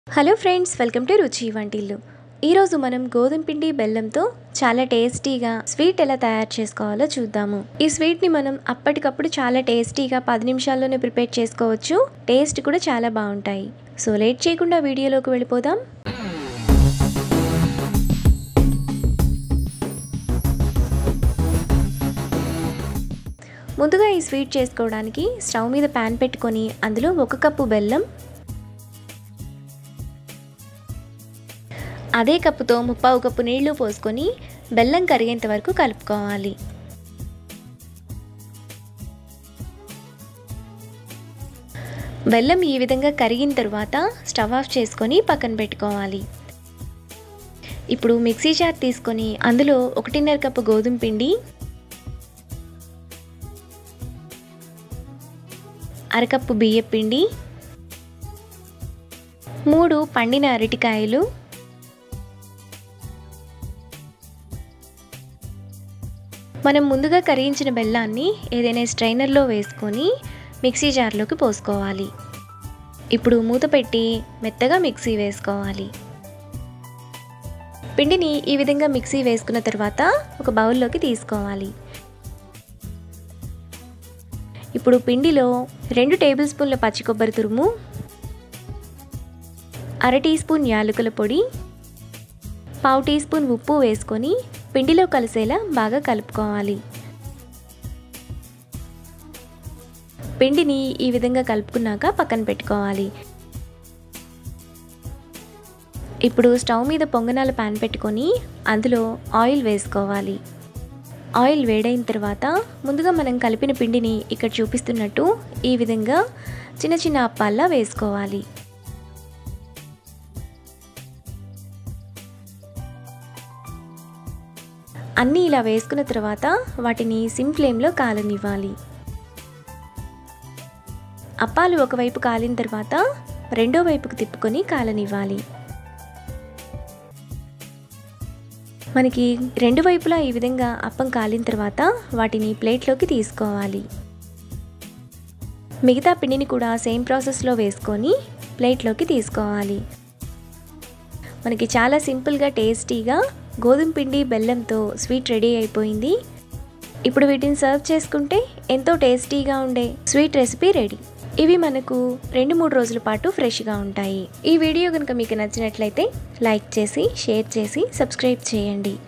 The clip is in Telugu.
హలో ఫ్రెండ్స్ వెల్కమ్ టు రుచి వంటిల్లు ఈరోజు మనం గోధుమ పిండి బెల్లంతో చాలా టేస్టీగా స్వీట్ ఎలా తయారు చేసుకోవాలో చూద్దాము ఈ స్వీట్ని మనం అప్పటికప్పుడు చాలా టేస్టీగా పది నిమిషాల్లోనే ప్రిపేర్ చేసుకోవచ్చు టేస్ట్ కూడా చాలా బాగుంటాయి సో లేట్ చేయకుండా వీడియోలోకి వెళ్ళిపోదాం ముందుగా ఈ స్వీట్ చేసుకోవడానికి స్టవ్ మీద ప్యాన్ పెట్టుకొని అందులో ఒక కప్పు బెల్లం అదే కప్పుతో ముప్పావు కప్పు నీళ్లు పోసుకొని బెల్లం కరిగేంత వరకు కలుపుకోవాలి బెల్లం ఈ విధంగా కరిగిన తర్వాత స్టవ్ ఆఫ్ చేసుకొని పక్కన పెట్టుకోవాలి ఇప్పుడు మిక్సీ జార్ తీసుకొని అందులో ఒకటిన్నర కప్పు గోధుమ పిండి అరకప్పు బియ్య పిండి మూడు పండిన అరటికాయలు మనం ముందుగా కరిగించిన బెల్లాన్ని ఏదైనా స్ట్రైనర్లో వేసుకొని మిక్సీ జార్లోకి పోసుకోవాలి ఇప్పుడు మూత పెట్టి మెత్తగా మిక్సీ వేసుకోవాలి పిండిని ఈ విధంగా మిక్సీ వేసుకున్న తర్వాత ఒక బౌల్లోకి తీసుకోవాలి ఇప్పుడు పిండిలో రెండు టేబుల్ స్పూన్ల పచ్చి కొబ్బరి తురుము అర టీ స్పూన్ యాలకుల పొడి పావు టీ స్పూన్ ఉప్పు వేసుకొని పిండిలో కలిసేలా బాగా కలుపుకోవాలి పిండిని ఈ విధంగా కలుపుకున్నాక పక్కన పెట్టుకోవాలి ఇప్పుడు స్టవ్ మీద పొంగనాల ప్యాన్ పెట్టుకొని అందులో ఆయిల్ వేసుకోవాలి ఆయిల్ వేడైన తర్వాత ముందుగా మనం కలిపిన పిండిని ఇక్కడ చూపిస్తున్నట్టు ఈ విధంగా చిన్న చిన్న అప్పాల్లా వేసుకోవాలి అన్నీ ఇలా వేసుకున్న తర్వాత వాటిని సిమ్ ఫ్లేమ్లో కాలనివ్వాలి అప్పాలు ఒకవైపు కాలిన తర్వాత రెండో వైపుకు తిప్పుకొని కాలనివ్వాలి మనకి రెండు వైపులా ఈ విధంగా అప్పం కాలిన తర్వాత వాటిని ప్లేట్లోకి తీసుకోవాలి మిగతా పిండిని కూడా సేమ్ ప్రాసెస్లో వేసుకొని ప్లేట్లోకి తీసుకోవాలి మనకి చాలా సింపుల్గా టేస్టీగా గోధుమ పిండి బెల్లంతో స్వీట్ రెడీ అయిపోయింది ఇప్పుడు వీటిని సర్వ్ చేసుకుంటే ఎంతో టేస్టీగా ఉండే స్వీట్ రెసిపీ రెడీ ఇవి మనకు రెండు మూడు రోజుల పాటు ఫ్రెష్గా ఉంటాయి ఈ వీడియో కనుక మీకు నచ్చినట్లయితే లైక్ చేసి షేర్ చేసి సబ్స్క్రైబ్ చేయండి